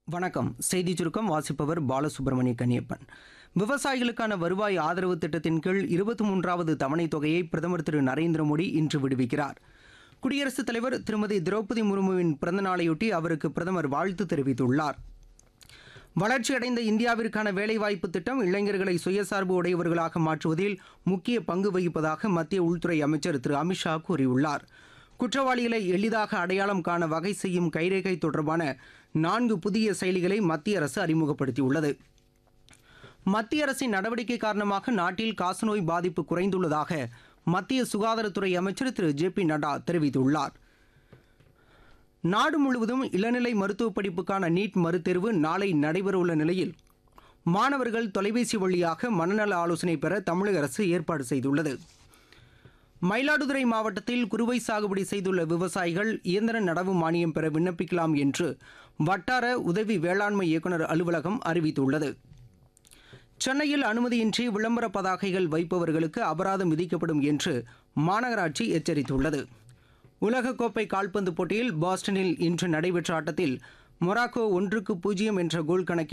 வணக்கம் செய்தி சுருக்கம் வாசிப்பவர் பாலசுப்ரமணிய கன்னியப்பன் விவசாயிகளுக்கான வருவாய் ஆதரவு திட்டத்தின் கீழ் இருபத்தி மூன்றாவது தவணைத் தொகையை பிரதமர் திரு நரேந்திர மோடி இன்று விடுவிக்கிறார் குடியரசுத் தலைவர் திருமதி திரௌபதி முர்முவின் பிறந்தநாளையொட்டி அவருக்கு பிரதமர் வாழ்த்து தெரிவித்துள்ளார் வளர்ச்சியடைந்த இந்தியாவிற்கான வேலைவாய்ப்பு திட்டம் இளைஞர்களை சுயசார்பு உடையவர்களாக மாற்றுவதில் முக்கிய பங்கு வகிப்பதாக மத்திய உள்துறை அமைச்சர் திரு அமித்ஷா கூறியுள்ளார் குற்றவாளிகளை எளிதாக அடையாளம் காண வகை செய்யும் கைரேகை தொடர்பான நான்கு புதிய செயலிகளை மத்திய அரசு அறிமுகப்படுத்தியுள்ளது மத்திய அரசின் நடவடிக்கை காரணமாக நாட்டில் காசநோய் பாதிப்பு குறைந்துள்ளதாக மத்திய சுகாதாரத்துறை அமைச்சர் திரு ஜே பி நட்டா தெரிவித்துள்ளார் நாடு முழுவதும் இளநிலை மருத்துவ படிப்புக்கான நீட் மறுதேர்வு நாளை நடைபெறவுள்ள நிலையில் மாணவர்கள் தொலைபேசி வழியாக மனநல ஆலோசனை பெற தமிழக அரசு ஏற்பாடு செய்துள்ளது மயிலாடுதுறை மாவட்டத்தில் குறுவை சாகுபடி செய்துள்ள விவசாயிகள் இயந்திர நடவு மானியம் பெற விண்ணப்பிக்கலாம் என்று வட்டார உதவி வேளாண்மை இயக்குநர் அலுவலகம் அறிவித்துள்ளது சென்னையில் அனுமதியின்றி விளம்பர பதாகைகள் வைப்பவர்களுக்கு அபராதம் விதிக்கப்படும் என்று மாநகராட்சி எச்சரித்துள்ளது உலகக்கோப்பை கால்பந்து போட்டியில் பாஸ்டனில் இன்று நடைபெற்ற ஆட்டத்தில் மொராக்கோ ஒன்றுக்கு பூஜ்ஜியம் என்ற கோல் கணக்கில்